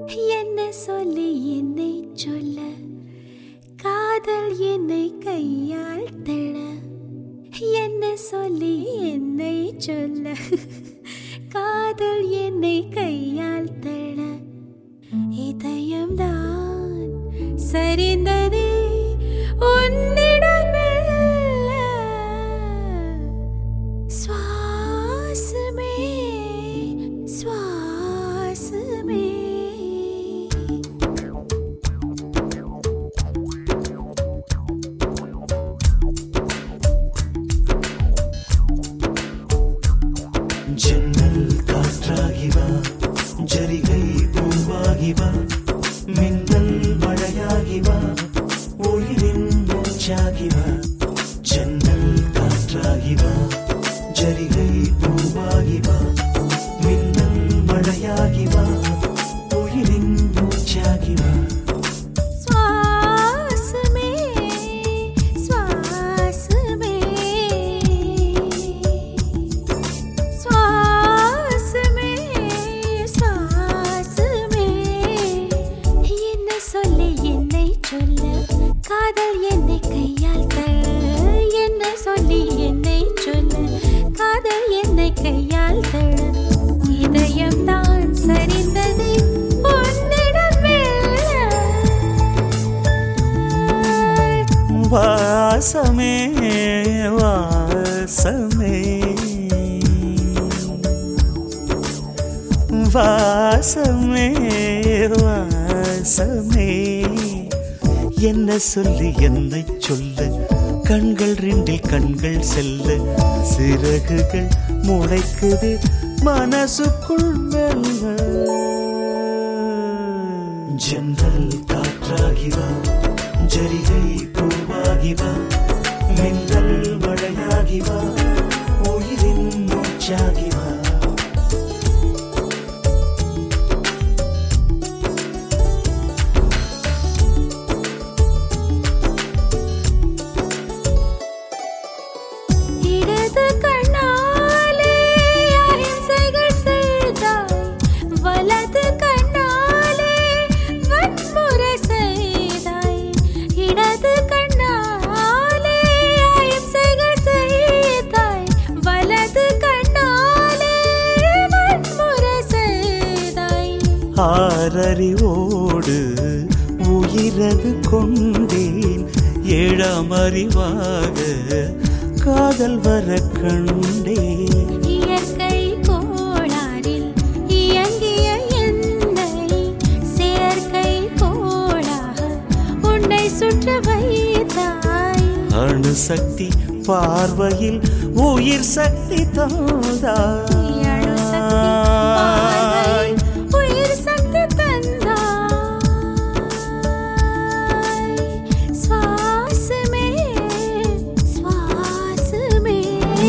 என்ன சொல்லி என்னை சொல்ல காதல் என்னை கையால் தள்ள என்ன சொல்லி என்னை சொல்ல காதல் என்னை கையால் தள்ள இதயம்தான் சரிந்ததே உன்னிடம் மெல்ல. சுவாசமே சுவாசமே ஜன்னல் காற்றாகி வா ஜரிகை பூவாகி வா மின்னல் மழையாகி வா உயிரின் மூச்சாகி வா ஜன்னல் காற்றாகி வா ஜரிகை பூவாகி வா மின்னல் மழையாகி வா உயிரின் மூச்சாகி வா சுவாசமே சுவாசமே சுவாசமே சுவாசமே என்ன சொல்லி என்னை சொல்ல காதல் என்னை கையால் தள்ள என்ன சொல்லி என்னை சொல்ல காதல் என்னை கையால் தள்ள இதயம் தான் சரிந்தது உன்னிடம் மெல்ல. வாசமே வாசமே வாசமே வாசமே என்ன சொல்லி என்னை சொல்ல கண்கள் ரெண்டில் கண்கள் செல்ல சிறகுகள் முளைக்குது மனசுக்குள் மெல்ல ஜன்னல் காற்றாகி வா ஜரிகை பூவாகி வா மின்னல் மழையாகி வா உயிரின் மூச்சாகி வா இடது கண்ணாலே அಹಿಂಸைகள் செய்தாய் வலது கண்ணாலே வன்முறை செய்தாய் இடது கண்ணாலே அಹಿಂசைகள் செய்தாய் வலது கண்ணாலே வன்முறை செய்தாய் ஆறறிவோடு உயிரது கொண்டேன் ஏழாம் அறிவாக காதல் வர கண்டேன் இயற்கை கோளாறில் இயங்கிய என்னை செயற்கை கோளாக உன்னை சுற்ற வைத்தாய் அணு சக்தி பார்வையில் உயிர் சக்தி தந்தாய் அணு சக்தி பார்வையில் உயிர் சக்தி தந்தாய் சுவாசமே சுவாசமே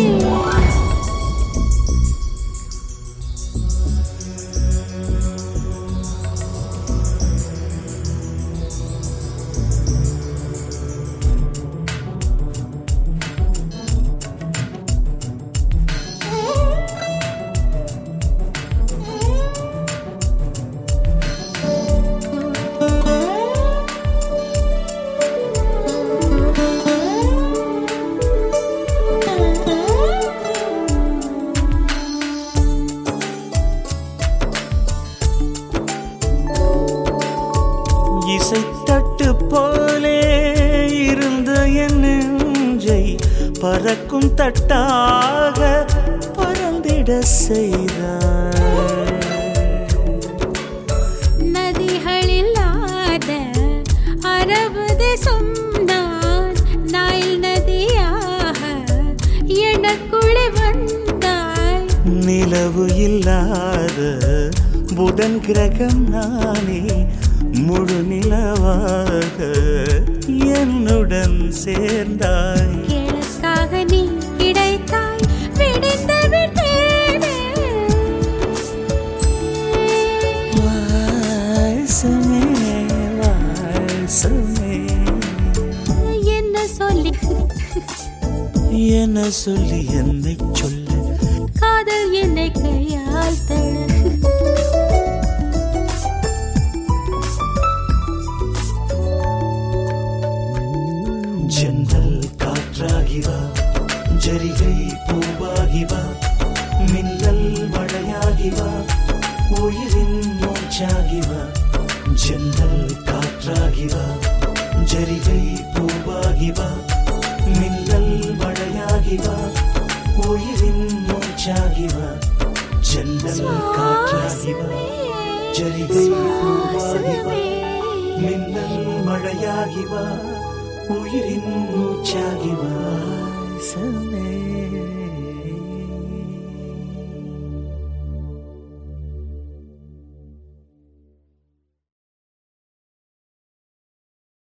இசைத்தட்டு போலே இருந்த என் நெஞ்சை பறக்கும் தட்டாக பறந்திட செய்தாய் நதிகளில்லாத அரபு தேசம் நான் நைல் நதியாக எனக்குள்ளே வந்தாய் நிலவு இல்லாத புதன் கிரகம் நானே முழு நிலவாக என்னுடன் சேர்ந்தாய் கிழக்காக நீ கிடைத்தாய் விடிந்து விட்டேனே வாசமே வாசமே என்ன சொல்லி என சொல்லி என்னை சொல்ல காதல் என்னை கையால் தழ மழையாகி வா உயிரின் மூச்சாகி வா ஜன்னல் காற்றாகி வா ஜரிகை பூவாகி வா மின்னல் மழையாகி வா உயிரின் மூச்சாகி வா ஜன்னல் காற்றாகி வா ஜரிகை பூவாகி வா மின்னல் மழையாகி வா உயிரின் மூச்சாகி